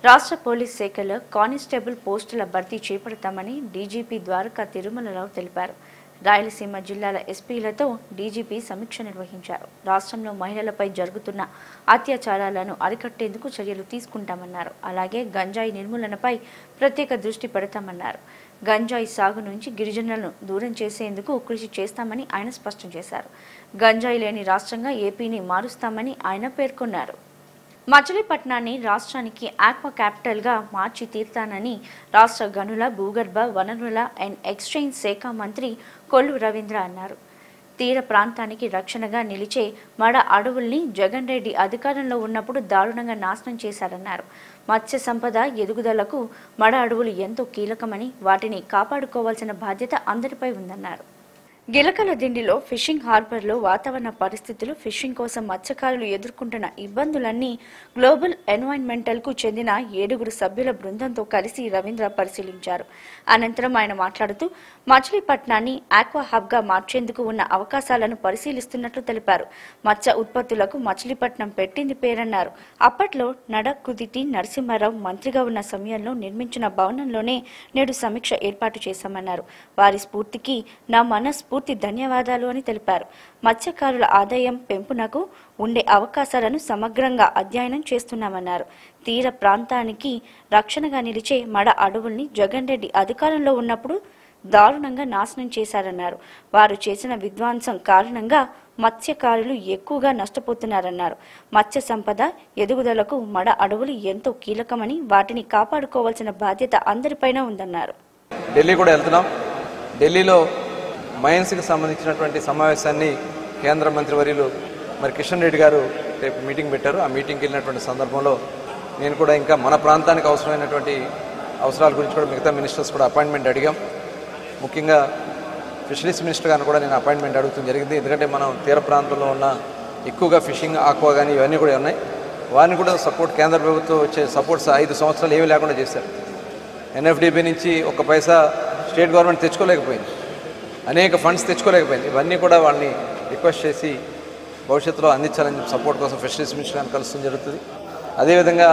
రాష్ట్ర పోలీస్ శాఖలో కానిస్టేబుల్ పోస్టుల భర్తీ చేపడతామని డీజీపీ ద్వారకా తిరుమలరావు తెలిపారు రాయలసీమ జిల్లాల ఎస్పీలతో డీజీపీ సమీక్ష నిర్వహించారు రాష్ట్రంలో మహిళలపై జరుగుతున్న అత్యాచారాలను అరికట్టేందుకు చర్యలు తీసుకుంటామన్నారు అలాగే గంజాయి నిర్మూలనపై ప్రత్యేక దృష్టి పెడతామన్నారు గంజాయి సాగు నుంచి గిరిజనులను దూరం చేసేందుకు కృషి చేస్తామని ఆయన స్పష్టం చేశారు గంజాయి లేని రాష్ట్రంగా ఏపీని మారుస్తామని ఆయన పేర్కొన్నారు మచిలీపట్నాన్ని రాష్ట్రానికి ఆక్వా క్యాపిటల్గా మార్చి తీర్తానని రాష్ట్ర గనుల భూగర్భ వనరుల అండ్ ఎక్స్చేంజ్ శాఖ మంత్రి కొల్లు రవీంద్ర అన్నారు తీర ప్రాంతానికి రక్షణగా నిలిచే మడ అడవుల్ని జగన్ రెడ్డి అధికారంలో ఉన్నప్పుడు దారుణంగా నాశనం చేశారన్నారు మత్స్య సంపద ఎదుగుదలకు మడ అడవులు ఎంతో కీలకమని వాటిని కాపాడుకోవాల్సిన బాధ్యత అందరిపై ఉందన్నారు గిలకల దిండిలో ఫిషింగ్ హార్బర్లో వాతావరణ పరిస్థితులు ఫిషింగ్ కోసం మత్స్యకారులు ఎదుర్కొంటున్న ఇబ్బందులన్నీ గ్లోబల్ ఎన్వైరన్మెంటల్ కు చెందిన ఏడుగురు సభ్యుల బృందంతో కలిసి రవీంద్ర పరిశీలించారు అనంతరం ఆయన మాట్లాడుతూ మచిలీపట్నాన్ని ఆక్వా హబ్ గా మార్చేందుకు ఉన్న అవకాశాలను పరిశీలిస్తున్నట్లు తెలిపారు మత్స్య ఉత్పత్తులకు మచిలీపట్నం పెట్టింది పేరన్నారు అప్పట్లో నడ కుదిటి నరసింహారావు మంత్రిగా ఉన్న సమయంలో నిర్మించిన భవనంలోనే నేడు సమీక్ష ఏర్పాటు చేశామన్నారు వారి స్ఫూర్తికి నా మనస్ఫూర్తి ధన్యవాదాలు అని తెలిపారు మత్స్యకారుల ఆదాయం పెంపునకు ఉండే అవకాశాలను సమగ్రంగా అధ్యయనం చేస్తున్నామన్నారు తీర ప్రాంతానికి రక్షణగా నిలిచే మడ అడవుల్ని జగన్ రెడ్డి అధికారంలో ఉన్నప్పుడు దారుణంగా నాశనం చేశారన్నారు వారు చేసిన విధ్వంసం కారణంగా మత్స్యకారులు ఎక్కువగా నష్టపోతున్నారన్నారు మత్స్య సంపద ఎదుగుదలకు మడ అడవులు ఎంతో కీలకమని వాటిని కాపాడుకోవాల్సిన బాధ్యత అందరిపైన ఉందన్నారు ఢిల్లీ కూడా వెళ్తున్నాం ఢిల్లీలో మైన్స్కి సంబంధించినటువంటి సమావేశాన్ని కేంద్ర మంత్రివర్యులు మరి కిషన్ రెడ్డి గారు రేపు మీటింగ్ పెట్టారు ఆ మీటింగ్కి వెళ్ళినటువంటి సందర్భంలో నేను కూడా ఇంకా మన ప్రాంతానికి అవసరమైనటువంటి అవసరాల గురించి కూడా మిగతా మినిస్టర్స్ కూడా అపాయింట్మెంట్ అడిగాం ముఖ్యంగా ఫిషరీస్ మినిస్టర్ గారిని కూడా నేను అపాయింట్మెంట్ అడుగుతుంది జరిగింది ఎందుకంటే మనం తీర ప్రాంతంలో ఉన్న ఎక్కువగా ఫిషింగ్ ఆక్వా కానీ ఇవన్నీ కూడా ఉన్నాయి వారిని కూడా సపోర్ట్ కేంద్ర ప్రభుత్వం వచ్చే సపోర్ట్స్ ఐదు సంవత్సరాలు ఏమీ లేకుండా చేశారు ఎన్ఎఫ్డిబి నుంచి ఒక పైసా స్టేట్ గవర్నమెంట్ తెచ్చుకోలేకపోయింది అనేక ఫండ్స్ తెచ్చుకోలేకపోయింది ఇవన్నీ కూడా వాళ్ళని రిక్వెస్ట్ చేసి భవిష్యత్తులో అందించాలని చెప్పి సపోర్ట్ కోసం ఫిషరీస్ మినిస్టర్ గారిని కలుస్తుంది జరుగుతుంది అదేవిధంగా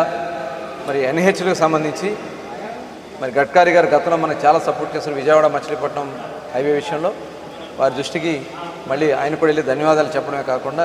మరి ఎన్హెచ్లకు సంబంధించి మరి గడ్కారీ గారు గతంలో మనకు చాలా సపోర్ట్ చేశారు విజయవాడ మచిలీపట్నం హైవే విషయంలో వారి దృష్టికి మళ్ళీ ఆయన కూడా వెళ్ళి ధన్యవాదాలు చెప్పడమే కాకుండా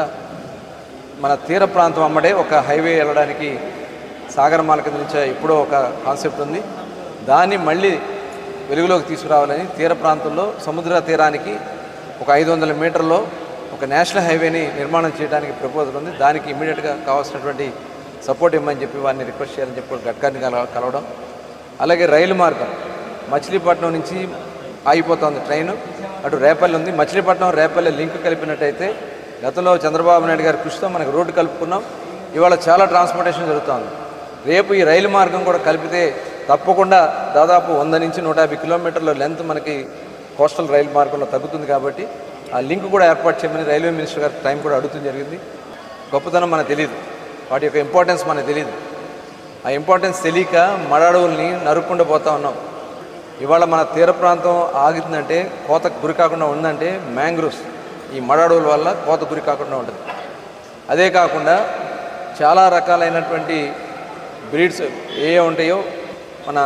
మన తీర ప్రాంతం అమ్మడే ఒక హైవే వెళ్ళడానికి సాగరమాల కింద నుంచే ఎప్పుడో ఒక కాన్సెప్ట్ ఉంది దాన్ని మళ్ళీ వెలుగులోకి తీసుకురావాలని తీర ప్రాంతంలో సముద్ర తీరానికి ఒక ఐదు వందల మీటర్లో ఒక నేషనల్ హైవేని నిర్మాణం చేయడానికి ప్రపోజల్ ఉంది దానికి ఇమీడియట్గా కావాల్సినటువంటి సపోర్ట్ ఇవ్వమని చెప్పి వారిని రిక్వెస్ట్ చేయాలని చెప్పి గడ్కరీని కల- కలవడం అలాగే రైలు మార్గం మచిలీపట్నం నుంచి ఆగిపోతుంది ట్రైన్ అటు రేపల్లి ఉంది మచిలీపట్నం రేపల్లి లింక్ కలిపినట్టయితే గతంలో చంద్రబాబు నాయుడు గారి కృషితో మనకు రోడ్డు కలుపుకున్నాం ఇవాళ చాలా ట్రాన్స్పోర్టేషన్ జరుగుతోంది రేపు ఈ రైలు మార్గం కూడా కలిపితే తప్పకుండా దాదాపు వంద నుంచి నూట యాభై కిలోమీటర్ల లెంత్ మనకి కోస్టల్ రైలు మార్గంలో తగ్గుతుంది కాబట్టి ఆ లింక్ కూడా ఏర్పాటు చేయమని రైల్వే మినిస్టర్ గారికి టైం కూడా అడుగుతుంది జరిగింది గొప్పతనం మనకు తెలియదు వాటి యొక్క ఇంపార్టెన్స్ మనకు తెలియదు ఆ ఇంపార్టెన్స్ తెలియక మడాడవుల్ని నరుక్కుండా పోతా ఉన్నాం ఇవాళ మన తీర ప్రాంతం ఆగుతుందంటే కోతకు గురి కాకుండా ఉందంటే మ్యాంగ్రూవ్స్ ఈ మడాడవుల వల్ల కోత గురి కాకుండా ఉంటుంది అదే కాకుండా చాలా రకాలైనటువంటి బ్రీడ్స్ ఏ ఏ ఉంటాయో మన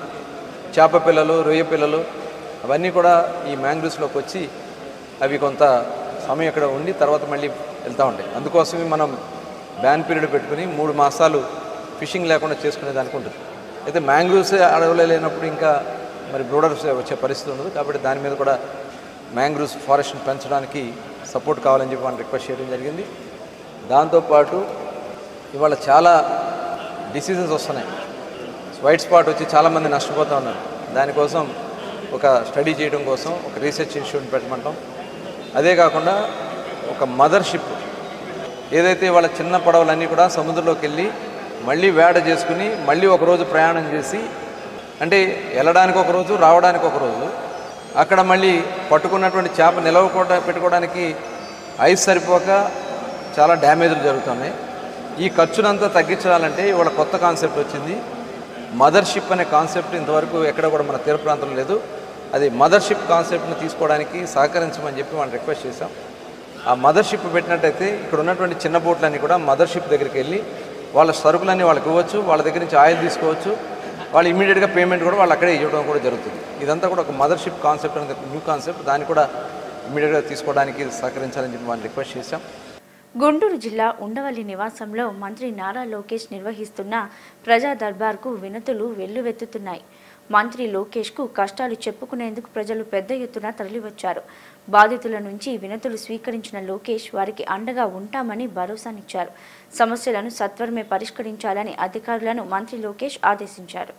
చేప పిల్లలు రొయ్య పిల్లలు అవన్నీ కూడా ఈ మ్యాంగ్రూవ్స్లోకి వచ్చి అవి కొంత సమయం ఇక్కడ ఉండి తర్వాత మళ్ళీ వెళ్తూ ఉంటాయి అందుకోసమే మనం బ్యాన్ పీరియడ్ పెట్టుకుని మూడు మాసాలు ఫిషింగ్ లేకుండా చేసుకునే దానికి ఉంటుంది అయితే మ్యాంగ్రూవ్స్ అడవులో లేనప్పుడు ఇంకా మరి బ్రోడర్స్ వచ్చే పరిస్థితి ఉండదు కాబట్టి దాని మీద కూడా మ్యాంగ్రూవ్స్ ఫారెస్ట్ని పెంచడానికి సపోర్ట్ కావాలని చెప్పి మనం రిక్వెస్ట్ చేయడం జరిగింది దాంతోపాటు ఇవాళ చాలా డిసీజెస్ వస్తున్నాయి వైట్ స్పాట్ వచ్చి చాలామంది నష్టపోతూ ఉన్నారు దానికోసం ఒక స్టడీ చేయడం కోసం ఒక రీసెర్చ్ ఇన్స్టిట్యూట్ పెట్టమంటాం అదే కాకుండా ఒక మదర్షిప్ ఏదైతే వాళ్ళ చిన్న పడవలన్నీ కూడా సముద్రంలోకి వెళ్ళి మళ్ళీ వేట చేసుకుని మళ్ళీ ఒక రోజు ప్రయాణం చేసి అంటే వెళ్ళడానికి ఒక రోజు రావడానికి ఒక రోజు అక్కడ మళ్ళీ పట్టుకున్నటువంటి చేప నిలవకుండా పెట్టుకోవడానికి ఐస్ సరిపోక చాలా డ్యామేజ్లు జరుగుతున్నాయి ఈ ఖర్చునంతా తగ్గించాలంటే ఇవాళ కొత్త కాన్సెప్ట్ వచ్చింది మదర్షిప్ అనే కాన్సెప్ట్ ఇంతవరకు ఎక్కడ కూడా మన తీర ప్రాంతంలో లేదు అది మదర్షిప్ కాన్సెప్ట్ని తీసుకోవడానికి సహకరించమని చెప్పి మనం రిక్వెస్ట్ చేశాం ఆ మదర్షిప్ పెట్టినట్టయితే ఇక్కడ ఉన్నటువంటి చిన్న బోట్లన్నీ కూడా మదర్షిప్ దగ్గరికి వెళ్ళి వాళ్ళ సరుకులన్నీ వాళ్ళకి ఇవ్వచ్చు వాళ్ళ దగ్గర నుంచి ఆయిల్ తీసుకోవచ్చు వాళ్ళు ఇమీడియట్గా పేమెంట్ కూడా వాళ్ళు అక్కడే ఇవ్వడం కూడా జరుగుతుంది ఇదంతా కూడా ఒక మదర్షిప్ కాన్సెప్ట్ అనేది న్యూ కాన్సెప్ట్ దాన్ని కూడా ఇమీడియట్గా తీసుకోవడానికి సహకరించాలని చెప్పి మనం రిక్వెస్ట్ చేశాం గుంటూరు జిల్లా ఉండవల్లి నివాసంలో మంత్రి నారా లోకేష్ నిర్వహిస్తున్న ప్రజా దర్బార్కు వినతులు వెల్లువెత్తుతున్నాయి మంత్రి లోకేష్కు కష్టాలు చెప్పుకునేందుకు ప్రజలు పెద్ద ఎత్తున తరలివచ్చారు బాధితుల నుంచి వినతులు స్వీకరించిన లోకేష్ వారికి అండగా ఉంటామని భరోసానిచ్చారు సమస్యలను సత్వరమే పరిష్కరించాలని అధికారులను మంత్రి లోకేష్ ఆదేశించారు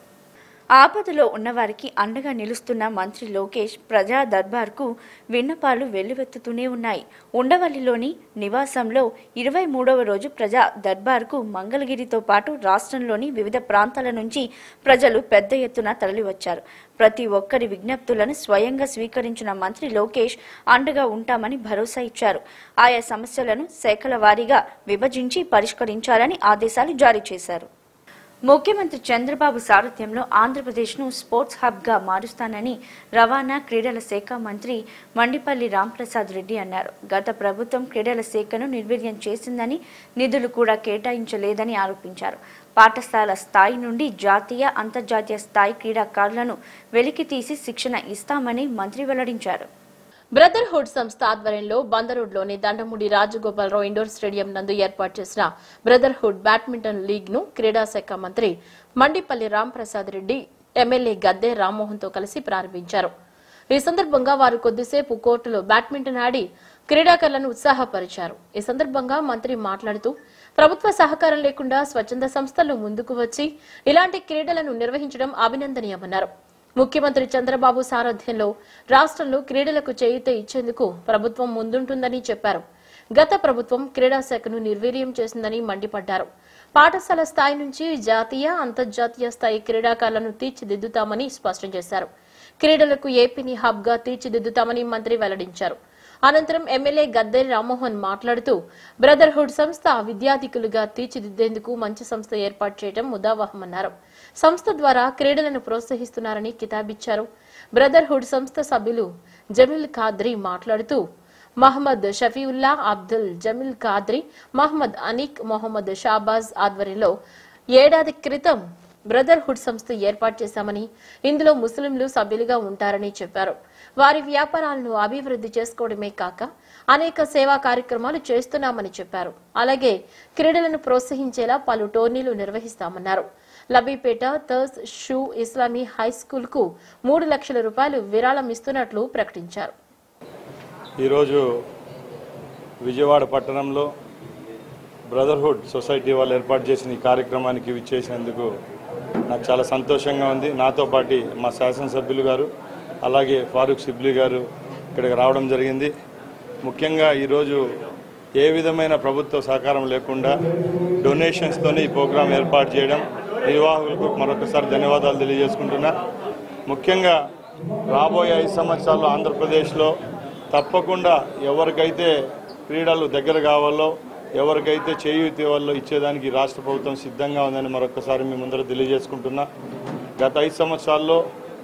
ఆపదలో ఉన్నవారికి అండగా నిలుస్తున్న మంత్రి లోకేష్ ప్రజా దర్బార్కు విన్నపాలు వెల్లువెత్తుతూనే ఉన్నాయి ఉండవల్లిలోని నివాసంలో ఇరవై మూడవ రోజు ప్రజా దర్బార్కు మంగళగిరితో పాటు రాష్ట్రంలోని వివిధ ప్రాంతాల నుంచి ప్రజలు పెద్ద ఎత్తున తరలివచ్చారు ప్రతి ఒక్కరి విజ్ఞప్తులను స్వయంగా స్వీకరించిన మంత్రి లోకేష్ అండగా ఉంటామని భరోసా ఇచ్చారు ఆయా సమస్యలను శాఖల వారీగా విభజించి పరిష్కరించాలని ఆదేశాలు జారీ చేశారు ముఖ్యమంత్రి చంద్రబాబు సారథ్యంలో ఆంధ్రప్రదేశ్ను స్పోర్ట్స్ హబ్గా మారుస్తానని రవాణా క్రీడల శాఖ మంత్రి మండిపల్లి రాంప్రసాద్ రెడ్డి అన్నారు గత ప్రభుత్వం క్రీడల శాఖను నిర్వీర్యం చేసిందని నిధులు కూడా కేటాయించలేదని ఆరోపించారు పాఠశాల స్థాయి నుండి జాతీయ అంతర్జాతీయ స్థాయి క్రీడాకారులను వెలికితీసి శిక్షణ ఇస్తామని మంత్రి వెల్లడించారు బ్రదర్హుడ్ సంస్థ ఆధ్వర్యంలో బందరోడ్లోని దండముడి రాజగోపాలరావు ఇండోర్ స్టేడియం నందు ఏర్పాటు చేసిన బ్రదర్హుడ్ బ్యాడ్మింటన్ లీగ్ ను క్రీడా శాఖ మంత్రి మండిపల్లి రాంప్రసాద్ రెడ్డి ఎమ్మెల్యే గద్దె రామ్మోహన్ తో కలిసి ప్రారంభించారు ఈ సందర్భంగా వారు కొద్దిసేపు కోర్టులో బ్యాడ్మింటన్ ఆడి క్రీడాకారులను ఉత్సాహపరిచారు ఈ సందర్భంగా మంత్రి మాట్లాడుతూ ప్రభుత్వ సహకారం లేకుండా స్వచ్ఛంద సంస్థలు ముందుకు వచ్చి ఇలాంటి క్రీడలను నిర్వహించడం అభినందనీయమన్నారు ముఖ్యమంత్రి చంద్రబాబు సారథ్యంలో రాష్ట్రంలో క్రీడలకు చేయూత ఇచ్చేందుకు ప్రభుత్వం ముందుంటుందని చెప్పారు గత ప్రభుత్వం క్రీడా శాఖను నిర్వీర్యం చేసిందని మండిపడ్డారు పాఠశాల స్థాయి నుంచి జాతీయ అంతర్జాతీయ స్థాయి క్రీడాకారులను తీర్చిదిద్దుతామని స్పష్టం చేశారు క్రీడలకు ఏపీని హబ్ గా తీర్చిదిద్దుతామని మంత్రి వెల్లడించారు అనంతరం ఎమ్మెల్యే గద్దె రామ్మోహన్ మాట్లాడుతూ బ్రదర్హుడ్ సంస్థ విద్యార్థికులుగా తీర్చిదిద్దేందుకు మంచి సంస్థ ఏర్పాటు చేయడం ముదావహమన్నారు సంస్థ ద్వారా క్రీడలను ప్రోత్సహిస్తున్నారని కితాబిచ్చారు బ్రదర్హుడ్ సంస్థ సభ్యులు జమీల్ ఖాద్రి మాట్లాడుతూ మహమ్మద్ షఫీవుల్లా అబ్దుల్ జమీల్ ఖాద్రి మహమ్మద్ అనీక్ మొహమ్మద్ షాబాజ్ ఆధ్వర్యంలో ఏడాది క్రితం బ్రదర్హుడ్ సంస్థ ఏర్పాటు చేశామని ఇందులో ముస్లింలు సభ్యులుగా ఉంటారని చెప్పారు వారి వ్యాపారాలను అభివృద్ధి చేసుకోవడమే కాక అనేక సేవా కార్యక్రమాలు చేస్తున్నామని చెప్పారు అలాగే క్రీడలను ప్రోత్సహించేలా పలు టోర్నీలు నిర్వహిస్తామన్నారు లబీపేట థర్స్ షూ ఇస్లామీ హై స్కూల్ కు మూడు లక్షల రూపాయలు విరాళం ఇస్తున్నట్లు ప్రకటించారు ఈరోజు విజయవాడ పట్టణంలో బ్రదర్హుడ్ సొసైటీ వాళ్ళు ఏర్పాటు చేసిన ఈ కార్యక్రమానికి విచ్చేసినందుకు నాకు చాలా సంతోషంగా ఉంది నాతో పాటు మా శాసనసభ్యులు గారు అలాగే ఫారూక్ సిబ్లీ గారు ఇక్కడికి రావడం జరిగింది ముఖ్యంగా ఈరోజు ఏ విధమైన ప్రభుత్వ సహకారం లేకుండా డొనేషన్స్తోనే ఈ ప్రోగ్రాం ఏర్పాటు చేయడం నిర్వాహకులకు మరొకసారి ధన్యవాదాలు తెలియజేసుకుంటున్నా ముఖ్యంగా రాబోయే ఐదు సంవత్సరాల్లో ఆంధ్రప్రదేశ్లో తప్పకుండా ఎవరికైతే క్రీడలు దగ్గర కావాలో ఎవరికైతే చేయూతి ఇవ్వాలో ఇచ్చేదానికి ఈ రాష్ట్ర ప్రభుత్వం సిద్ధంగా ఉందని మరొకసారి మీ ముందర తెలియజేసుకుంటున్నా గత ఐదు సంవత్సరాల్లో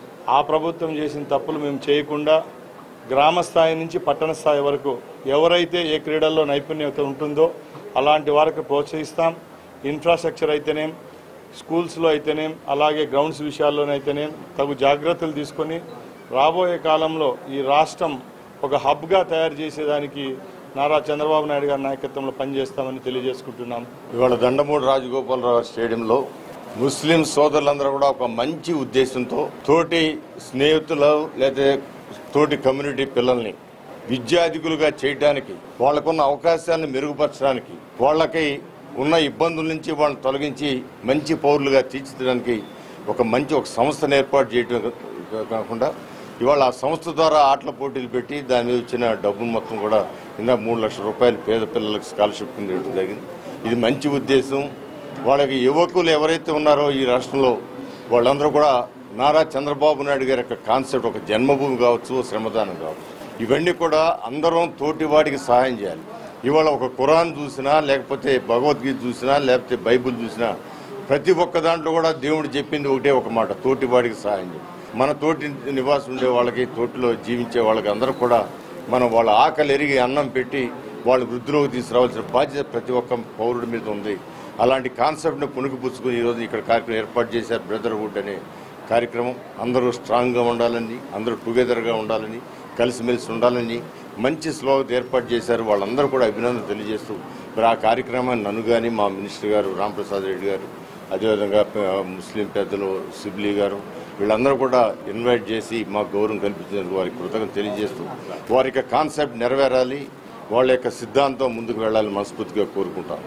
ఆ ప్రభుత్వం చేసిన తప్పులు మేము చేయకుండా గ్రామ స్థాయి నుంచి పట్టణ స్థాయి వరకు ఎవరైతే ఏ క్రీడల్లో నైపుణ్యత ఉంటుందో అలాంటి వారికి ప్రోత్సహిస్తాం ఇన్ఫ్రాస్ట్రక్చర్ అయితేనేం స్కూల్స్లో అయితేనేం అలాగే గ్రౌండ్స్ విషయాల్లోనైతేనేం తగు జాగ్రత్తలు తీసుకొని రాబోయే కాలంలో ఈ రాష్ట్రం ఒక హబ్గా తయారు చేసేదానికి నారా చంద్రబాబు నాయుడు గారి నాయకత్వంలో పనిచేస్తామని తెలియజేసుకుంటున్నాం ఇవాళ దండమూడి రాజగోపాలరావు స్టేడియంలో ముస్లిం సోదరులందరూ కూడా ఒక మంచి ఉద్దేశంతో తోటి స్నేహితులు లేదా తోటి కమ్యూనిటీ పిల్లల్ని విద్యార్థికులుగా చేయడానికి వాళ్ళకున్న అవకాశాలను మెరుగుపరచడానికి వాళ్ళకి ఉన్న ఇబ్బందుల నుంచి వాళ్ళని తొలగించి మంచి పౌరులుగా తీర్చిదిద్దడానికి ఒక మంచి ఒక సంస్థను ఏర్పాటు చేయడం కా- కాకుండా ఇవాళ ఆ సంస్థ ద్వారా ఆటల పోటీలు పెట్టి దాని మీద వచ్చిన డబ్బును మొత్తం కూడా ఇంకా మూడు లక్షల రూపాయలు పేద పిల్లలకు స్కాలర్షిప్ కింద ఇవ్వడం జరిగింది ఇది మంచి ఉద్దేశం వాళ్ళకి యువకులు ఎవరైతే ఉన్నారో ఈ రాష్ట్రంలో వాళ్ళందరూ కూడా నారా చంద్రబాబు నాయుడు గారి యొక్క కాన్సెప్ట్ ఒక జన్మభూమి కావచ్చు శ్రమదానం కావచ్చు ఇవన్నీ కూడా అందరం తోటి వాడికి సహాయం చేయాలి ఇవాళ ఒక ఖురాన్ చూసినా లేకపోతే భగవద్గీత చూసినా లేకపోతే బైబిల్ చూసినా ప్రతి ఒక్క దాంట్లో కూడా దేవుడు చెప్పింది ఒకటే ఒక మాట తోటి వాడికి సహాయం చేయాలి మన తోటి నివాసం ఉండే వాళ్ళకి తోటిలో జీవించే వాళ్ళకి అందరూ కూడా మనం వాళ్ళ ఆకలి ఎరిగి అన్నం పెట్టి వాళ్ళ వృద్ధిలోకి తీసుకురావాల్సిన బాధ్యత ప్రతి ఒక్క పౌరుడి మీద ఉంది అలాంటి కాన్సెప్ట్ను పుణుకుపుచ్చుకుని ఈరోజు ఇక్కడ కార్యక్రమం ఏర్పాటు చేశారు బ్రదర్హుడ్ అనే కార్యక్రమం అందరూ స్ట్రాంగ్గా ఉండాలని అందరూ టుగెదర్గా ఉండాలని కలిసిమెలిసి ఉండాలని మంచి స్లోగన్ ఏర్పాటు చేశారు వాళ్ళందరూ కూడా అభినందన తెలియజేస్తూ మరి ఆ కార్యక్రమాన్ని నన్ను కానీ మా మినిస్టర్ గారు రాంప్రసాద్ రెడ్డి గారు అదేవిధంగా ఆ, ముస్లిం పెద్దలు సిబ్లీ గారు వీళ్ళందరూ కూడా ఇన్వైట్ చేసి మాకు గౌరవం కల్పించినందుకు వారికి కృతజ్ఞత తెలియజేస్తూ వారి యొక్క కాన్సెప్ట్ నెరవేరాలి వాళ్ళ యొక్క సిద్ధాంతం ముందుకు వెళ్ళాలని మనస్ఫూర్తిగా కోరుకుంటాను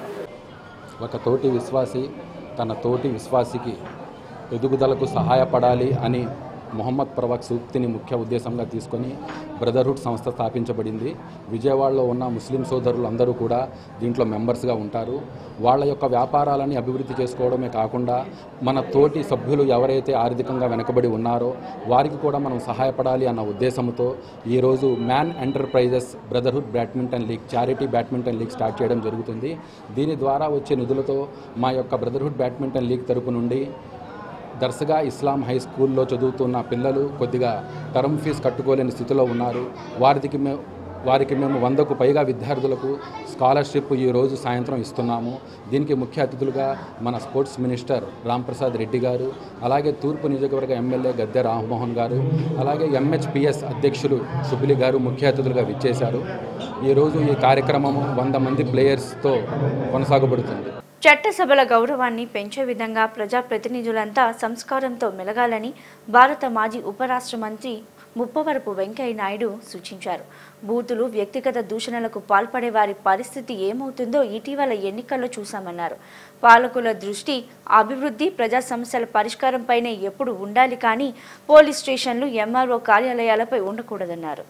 ఒక తోటి విశ్వాసి తన తోటి విశ్వాసికి ఎదుగుదలకు సహాయపడాలి అని మొహమ్మద్ ప్రవక్ సూక్తిని ముఖ్య ఉద్దేశంగా తీసుకొని బ్రదర్హుడ్ సంస్థ స్థాపించబడింది విజయవాడలో ఉన్న ముస్లిం సోదరులందరూ కూడా దీంట్లో మెంబర్స్గా ఉంటారు వాళ్ళ యొక్క వ్యాపారాలని అభివృద్ధి చేసుకోవడమే కాకుండా మన తోటి సభ్యులు ఎవరైతే ఆర్థికంగా వెనకబడి ఉన్నారో వారికి కూడా మనం సహాయపడాలి అన్న ఉద్దేశంతో ఈరోజు man enterprises brotherhood badminton league charity badminton league start చేయడం జరుగుతుంది దీని ద్వారా వచ్చే నిధులతో మా యొక్క బ్రదర్హుడ్ బ్యాడ్మింటన్ లీగ్ తరపు నుండి దర్శగా ఇస్లాం హై స్కూల్లో చదువుతున్న పిల్లలు కొద్దిగా టర్మ్ ఫీజు కట్టుకోలేని స్థితిలో ఉన్నారు వారికి మేము వారికి మేము వందకు పైగా విద్యార్థులకు స్కాలర్షిప్ ఈ రోజు సాయంత్రం ఇస్తున్నాము దీనికి ముఖ్య అతిథులుగా మన స్పోర్ట్స్ మినిస్టర్ రాంప్రసాద్ రెడ్డి గారు అలాగే తూర్పు నియోజకవర్గ ఎమ్మెల్యే గద్దె రామ్మోహన్ గారు అలాగే ఎంహెచ్పిఎస్ అధ్యక్షులు సుబిలి గారు ముఖ్య అతిథులుగా విచ్చేశారు ఈరోజు ఈ కార్యక్రమము వంద మంది ప్లేయర్స్తో కొనసాగబడుతుంది చట్టసభల గౌరవాన్ని పెంచే విధంగా ప్రజాప్రతినిధులంతా సంస్కారంతో మెలగాలని భారత మాజీ ఉపరాష్ట్ర మంత్రి ముప్పవరపు వెంకయ్య నాయుడు సూచించారు బూతులు వ్యక్తిగత దూషణలకు పాల్పడే వారి పరిస్థితి ఏమవుతుందో ఇటీవల ఎన్నికల్లో చూశామన్నారు పాలకుల దృష్టి అభివృద్ధి ప్రజా సమస్యల పరిష్కారంపైనే ఎప్పుడు ఉండాలి కానీ పోలీస్ స్టేషన్లు ఎంఆర్ఓ కార్యాలయాలపై ఉండకూడదన్నారు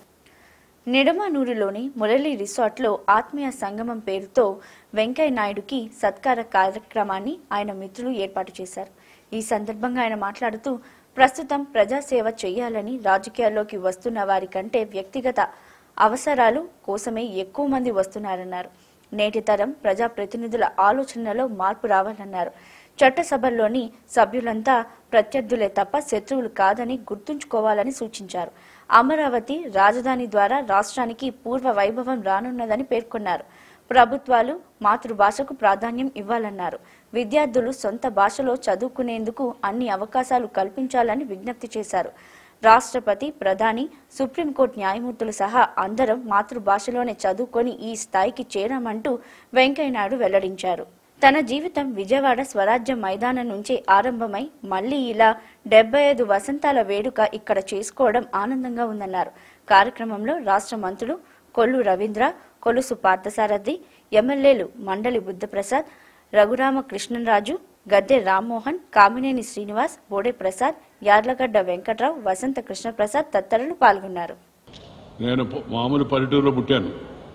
నిడమనూరులోని మురళి రిసార్ట్లో ఆత్మీయ సంగమం పేరుతో వెంకయ్య నాయుడుకి సత్కార కార్యక్రమాన్ని ఆయన మిత్రులు ఏర్పాటు చేశారు ఈ సందర్భంగా ఆయన మాట్లాడుతూ ప్రస్తుతం ప్రజాసేవ చేయాలని రాజకీయాల్లోకి వస్తున్న వారి కంటే వ్యక్తిగత అవసరాలు కోసమే ఎక్కువ మంది వస్తున్నారన్నారు నేటి తరం ప్రజాప్రతినిధుల ఆలోచనలో మార్పు రావాలన్నారు చట్టసభల్లోని సభ్యులంతా ప్రత్యర్థులే తప్ప శత్రువులు కాదని గుర్తుంచుకోవాలని సూచించారు అమరావతి రాజధాని ద్వారా రాష్ట్రానికి పూర్వ వైభవం రానున్నదని పేర్కొన్నారు ప్రభుత్వాలు మాతృభాషకు ప్రాధాన్యం ఇవ్వాలన్నారు విద్యార్థులు సొంత భాషలో చదువుకునేందుకు అన్ని అవకాశాలు కల్పించాలని విజ్ఞప్తి చేశారు రాష్ట్రపతి ప్రధాని సుప్రీంకోర్టు న్యాయమూర్తులు సహా అందరం మాతృభాషలోనే చదువుకొని ఈ స్థాయికి చేరామంటూ వెంకయ్యనాయుడు వెల్లడించారు తన జీవితం విజయవాడ స్వరాజ్య మైదానం నుంచే ఆరంభమై మళ్లీ ఇలా డెబ్బై ఐదు వసంతాల వేడుక ఇక్కడ చేసుకోవడం ఆనందంగా ఉందన్నారు కార్యక్రమంలో రాష్ట్ర మంత్రులు కొల్లు రవీంద్ర కొలుసు పార్థసారథి ఎమ్మెల్యేలు మండలి బుద్ధప్రసాద్ రఘురామ కృష్ణరాజు గద్దె రామ్మోహన్ కామినేని శ్రీనివాస్ బోడే ప్రసాద్ యార్లగడ్డ వెంకట్రావు వసంత కృష్ణప్రసాద్ తదితరులు పాల్గొన్నారు నేను ప- మామూలు పల్లెటూరులో పుట్టాను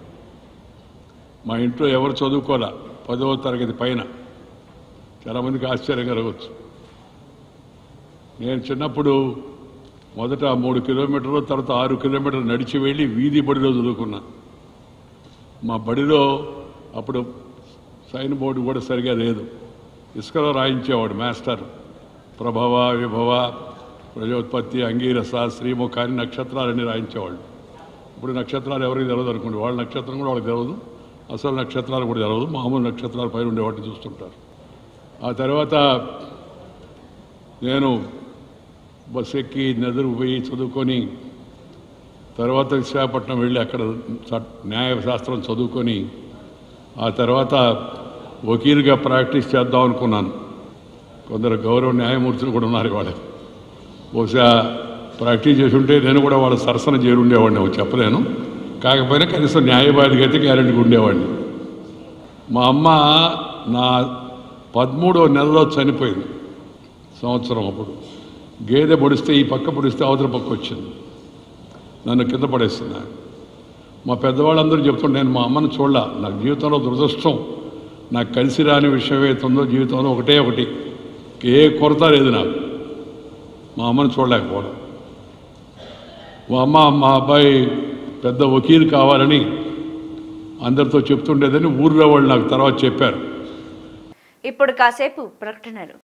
మా ఇంట్లో ఎవరు చదువుకోలే పదవ తరగతి పైన చాలామందికి ఆశ్చర్యం కలగవచ్చు నేను చిన్నప్పుడు మొదట మూడు కిలోమీటర్లు తర్వాత ఆరు కిలోమీటర్లు నడిచి వెళ్ళి వీధి బడిలో చదువుకున్నా మా బడిలో అప్పుడు సైన్ బోర్డు కూడా సరిగా లేదు ఇసుకలో రాయించేవాడు మాస్టర్ ప్రభవ విభవ ప్రజోత్పత్తి అంగీరస శ్రీముఖ అని నక్షత్రాలన్నీ రాయించేవాళ్ళు ఇప్పుడు నక్షత్రాలు ఎవరికి తెలియదు అనుకోండి వాళ్ళ నక్షత్రం కూడా వాళ్ళకి తెలియదు అసలు నక్షత్రాలు కూడా తెలియదు మామూలు నక్షత్రాల పైన ఉండే వాటిని చూస్తుంటారు ఆ తర్వాత నేను బస్ ఎక్కి నదురు పోయి చదువుకొని తర్వాత విశాఖపట్నం వెళ్ళి అక్కడ చ- న్యాయశాస్త్రం చదువుకొని ఆ తర్వాత వకీలుగా ప్రాక్టీస్ చేద్దాం అనుకున్నాను కొందరు గౌరవ న్యాయమూర్తులు కూడా ఉన్నారు వాళ్ళ బహుశా ప్రాక్టీస్ చేసి ఉంటే నేను కూడా వాళ్ళ సరసన చేరి ఉండేవాడిని చెప్పలేను కాకపోయినా కనీసం న్యాయవాదిగా అయితే గ్యారెంటీగా ఉండేవాడిని మా అమ్మ నా పదమూడో నెలలో చనిపోయింది సంవత్సరం అప్పుడు గేదె పొడిస్తే ఈ పక్క పొడిస్తే అవతల పక్క వచ్చింది నన్ను కింద పడేసింది ఆమె. మా పెద్దవాళ్ళందరూ చెప్తుంటే నేను మా అమ్మను చూడలా నాకు జీవితంలో దురదృష్టం నాకు కలిసి రాని విషయం ఏతుందో జీవితంలో ఒకటే ఒకటి ఏ కొరత లేదు నాకు మా అమ్మను చూడలేకపోవడం మా అమ్మ మా అబ్బాయి పెద్ద వకీలు కావాలని అందరితో చెప్తుండేదని ఊర్లో వాళ్ళు నాకు తర్వాత చెప్పారు ఇప్పుడు కాసేపు ప్రకటనలు